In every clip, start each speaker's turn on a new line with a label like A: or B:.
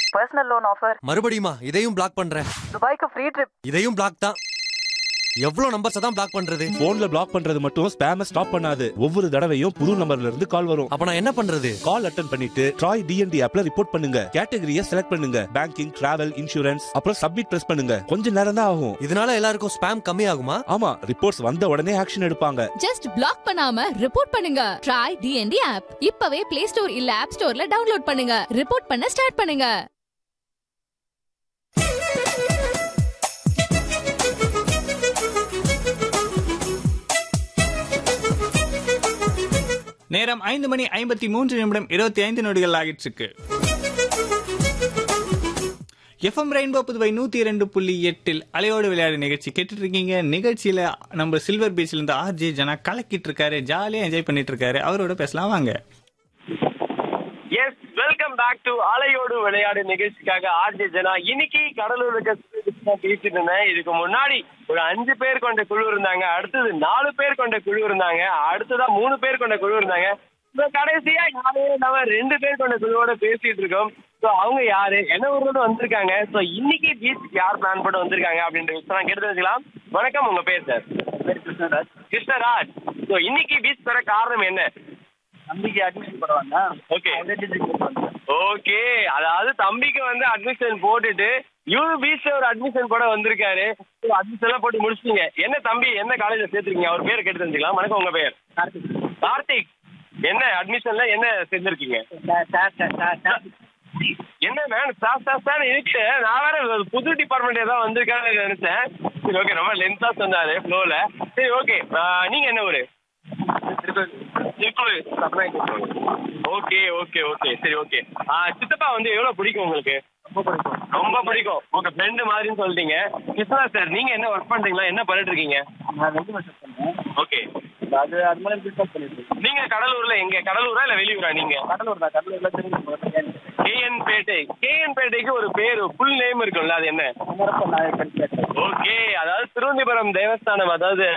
A: personal loan offer
B: மறுபடியுமா இதையும் black பண்றேன்
A: துபாய்க்கு ஃப்ரீ ட்ரிப்
B: இதையும் பிளாக் தான் எவ்வளவு நம்பர்ஸ் தான் பிளாக் பண்றது
C: போன்ல பிளாக் பண்றது மட்டும் ஸ்பேம ஸ்டாப் பண்ணாது ஒவ்வொரு தடவையும் புது நம்பர்ல இருந்து கால் வரும்
B: அப்ப நான் என்ன பண்றது
C: கால் அட்டன் பண்ணிட்டு ட்ராய் டிஎன்டி ஆப்ல ரிப்போர்ட் பண்ணுங்க கேட்டகரியை செலக்ட் பண்ணுங்க பேங்கிங் டிராவல் இன்சூரன்ஸ் அப்புறம் சப்மிட் பிரஸ் பண்ணுங்க கொஞ்ச நேரம் தான் ஆகும்
B: இதனால எல்லாருக்கும் ஸ்பேம் கம்மி ஆகுமா
C: ஆமா ரிப்போர்ட்ஸ் வந்த உடனே ஆக்ஷன் எடுப்பாங்க
D: ஜஸ்ட் பிளாக் பண்ணாம ரிப்போர்ட் பண்ணுங்க ட்ரை டிஎன்டி ஆப் இப்பவே பிளே ஸ்டோர் இல்ல ஆப் ஸ்டோர்ல டவுன்லோட் பண்ணுங்க ரிப்போர்ட் பண்ண ஸ்டார்ட் பண்ணுங்க
E: நேரம் ஐந்து மணி ஐம்பத்தி மூன்று நிமிடம் இருபத்தி ஐந்து நொடிகள் ஆகிட்டு இருக்கு எஃப்எம் ரெயின்போ புதுவை நூத்தி இரண்டு புள்ளி எட்டில் அலையோடு விளையாடு நிகழ்ச்சி கேட்டுட்டு இருக்கீங்க நிகழ்ச்சியில நம்ம சில்வர் பீச்ல இருந்து ஆர்ஜே ஜனா கலக்கிட்டு இருக்காரு ஜாலியா என்ஜாய் பண்ணிட்டு இருக்காரு அவரோட பேசலாம் வாங்க
F: எஸ் வெல்கம் பேக் டு அலையோடு விளையாடு நிகழ்ச்சிக்காக ஆர்ஜே ஜனா இன்னைக்கு கடலூர் இருக்க பேசிட்டு இருந்தேன் இதுக்கு முன்னாடி ஒரு அஞ்சு பேர் கொண்ட குழு இருந்தாங்க அடுத்தது நாலு பேர் கொண்ட குழு இருந்தாங்க அடுத்ததா மூணு பேர் கொண்ட குழு இருந்தாங்க இப்ப கடைசியா யாரே நம்ம ரெண்டு பேர் கொண்ட குழுவோட பேசிட்டு இருக்கோம் சோ அவங்க யாரு என்ன ஊர்ல வந்திருக்காங்க சோ இன்னைக்கு பீச்சுக்கு யார் பிளான் போட்டு வந்திருக்காங்க அப்படின்ற விஷயம் கேட்டு தெரிஞ்சுக்கலாம் வணக்கம் உங்க பேர் சார் கிருஷ்ணராஜ் கிருஷ்ணராஜ் சோ இன்னைக்கு பீச் வர காரணம் என்ன
G: தம்பிக்கு அட்மிஷன் போடுவாங்க
F: ஓகே ஓகே அதாவது தம்பிக்கு வந்து அட்மிஷன் போட்டுட்டு யூ பீச்ல ஒரு அட்மிஷன் போட வந்திருக்காரு அட்மிஷன் எல்லாம் போட்டு முடிச்சிட்டீங்க என்ன தம்பி என்ன காலேஜ்ல சேர்த்துருக்கீங்க அவர் பேரை கேட்டு தெரிஞ்சுக்கலாம் வணக்கம் உங்க பேர் கார்த்திக் என்ன அட்மிஷன்ல என்ன செஞ்சிருக்கீங்க என்ன மேம் ஸ்டாஃப் ஸ்டாஃப் தான் இருக்கு நான் வேற ஒரு புது டிபார்ட்மெண்ட் ஏதாவது வந்திருக்கான்னு நினைச்சேன் சரி ஓகே ரொம்ப லென்த்தா சொன்னாரு ஃப்ளோல சரி ஓகே நீங்க என்ன ஊரு திருக்குறள் ஓகே ஓகே ஓகே சரி ஓகே சித்தப்பா வந்து எவ்வளவு பிடிக்கும் உங்களுக்கு
G: ரொம்ப பிடிக்கும்
F: ரொம்ப பிடிக்கும் உங்க ஃப்ரெண்டு மாதிரின்னு சொல்லிட்டீங்க கிருஷ்ணா சார் நீங்க என்ன ஒர்க் பண்றீங்களா என்ன பண்ணிட்டு இருக்கீங்க
G: நான் ரெண்டு வருஷம் பண்ணேன்
F: ஓகே
G: அது அது மூலம் பிஸ்னஸ் பண்ணிட்டு இருக்கேன்
F: நீங்க கடலூர்ல எங்க கடலூரா இல்ல வெளியூரா நீங்க
G: கடலூர் தான் கடலூர்ல தெரிஞ்சு
F: கேஎன் பேட்டை கேஎன் பேட்டைக்கு ஒரு பேர் ஃபுல் நேம் இருக்கும்ல அது என்ன
G: குமரப்ப நாயக்கன் கேட்டேன்
F: ஓகே அதாவது திருவனந்தபுரம் தேவஸ்தானம் அதாவது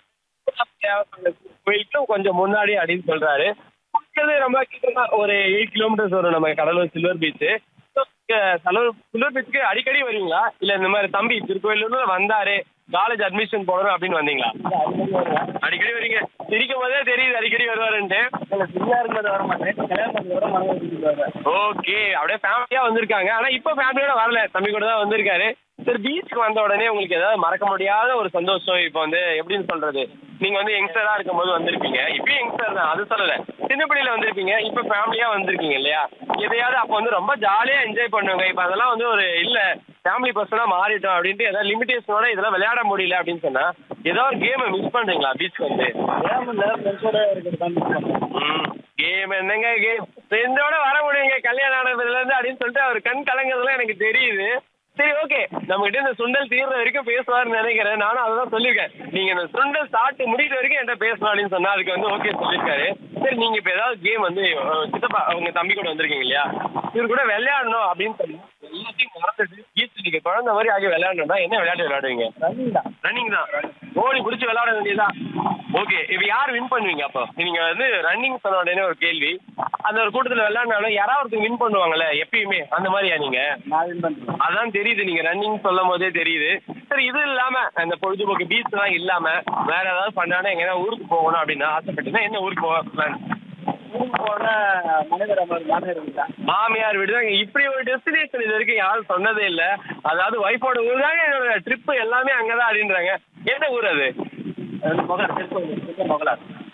F: கோயிலுக்கும் கொஞ்சம் முன்னாடி அப்படின்னு சொல்றாரு இருக்கிறது ரொம்ப கிட்டமா ஒரு எயிட் கிலோமீட்டர்ஸ் வரும் நம்ம Cuddalore silver beach Cuddalore silver பீச்சுக்கு அடிக்கடி வருவீங்களா இல்ல இந்த மாதிரி தம்பி திருக்கோயிலூர்ல வந்தாரு காலேஜ் அட்மிஷன் போடணும் அப்படின்னு வந்தீங்களா அடிக்கடி வரீங்க சிரிக்கும் போதே தெரியுது அடிக்கடி வருவாருன்ட்டு
G: ஃப்ரீயா இருக்கும்போது வர மாட்டேன் கல்யாணம் பண்ணி வர மன வச்சுட்டு வரேன்
F: ஓகே அப்படியே ஃபேமிலியா வந்திருக்காங்க ஆனா இப்போ ஃபேமிலியோட வரல தம்பி கூட தான் வந்திருக்காரு சரி பீச்சுக்கு வந்த உடனே உங்களுக்கு ஏதாவது மறக்க முடியாத ஒரு சந்தோஷம் இப்போ வந்து எப்படின்னு சொல்றது நீங்க வந்து யங்ஸ்டரா இருக்கும்போது வந்திருப்பீங்க இப்பயும் யங்ஸ்டர் தான் அது சொல்லல சின்ன பிள்ளையில வந்திருப்பீங்க இப்போ ஃபேமிலியா வந்திருக்கீங்க இல்லையா எதையாவது அப்போ வந்து ரொம்ப ஜாலியா என்ஜாய் பண்ணுவாங்க இப்போ அதெல்லாம் வந்து ஒரு இல்ல ஃபேமிலி பர்சனா மாறிட்டோம் அப்படின்ட்டு ஏதாவது லிமிடேஷனோட இதெல்லாம் விளையாட முடியல அப்படின்னு சொன்னா ஏதோ ஒரு கேமை மிஸ் பண்றீங்களா பீச் வந்து
G: ஏன் நேரம் ஃப்ரெண்ட்ஸோட இருக்கிறது தான் மிஸ் பண்ணேன்
F: கேம் என்னங்க கேம் ஃப்ரெண்டோட வர முடியுங்க கல்யாணம் ஆனதுல இருந்து அப்படின்னு சொல்லிட்டு அவர் கண் கலங்குறதுலாம் எனக்கு தெரியுது சரி ஓகே நம்ம கிட்ட இந்த சுண்டல் தீர்ற வரைக்கும் பேசுவாருன்னு நினைக்கிறேன் நானும் அதான் சொல்லியிருக்கேன் நீங்க இந்த சுண்டல் சாப்பிட்டு முடிக்கிற வரைக்கும் என்கிட்ட பேசலாம் அப்படின்னு சொன்னா அதுக்கு வந்து ஓகே சொல்லியிருக்காரு சரி நீங்க இப்ப ஏதாவது கேம் வந்து அஹ், சித்தப்பா உங்க தம்பி கூட வந்திருக்கீங்க இல்லையா இவர் கூட விளையாடணும் அப்படின்னு சொல்லி எல்லாத்தையும் மறந்துட்டு பீச் நீங்க குழந்தை மாதிரி ஆகி விளையாடணும்னா என்ன விளையாட்டு விளையாடுவீங்க
G: ரன்னிங் தான்
F: ரன்னிங் தான் ஓடி பிடிச்சி விளையாட வேண்டியதா ஓகே இப்போ யார் வின் பண்ணுவீங்க அப்போ நீங்க வந்து ரன்னிங் சொன்ன உடனே ஒரு கேள்வி அந்த ஒரு கூட்டத்தில் விளையாடினாலும் யாராவது ஒருத்தர் வின் பண்ணுவாங்கல்ல எப்பயுமே அந்த மாதிரியா நீங்க
G: நான் வின் பண்ணுறேன்
F: அதான் தெரியுது நீங்க ரன்னிங் சொல்லும் போதே தெரியுது சரி இது இல்லாம அந்த பொழுதுபோக்கு பீச் எல்லாம் இல்லாம வேற ஏதாவது பண்ணாலும் எங்கன்னா ஊருக்கு போகணும் அப்படின்னு ஆசைப்பட்டீங்கன்னா என்ன ஊருக்கு போக பிளான்
G: ஊருக்கு போனால் மனைவர் அமர் மாநகரம் தான்
F: மாமியார் வீடு தான் இப்படி ஒரு டெஸ்டினேஷன் இது வரைக்கும் யாரும் சொன்னதே இல்ல அதாவது ஒய்ஃபோட ஊர் தாங்க என்னோட ட்ரிப் எல்லாமே அங்கதான் அப்படின்றாங்க என்ன ஊர் அது
G: மொகலார் திருப்பூர் மொகலார்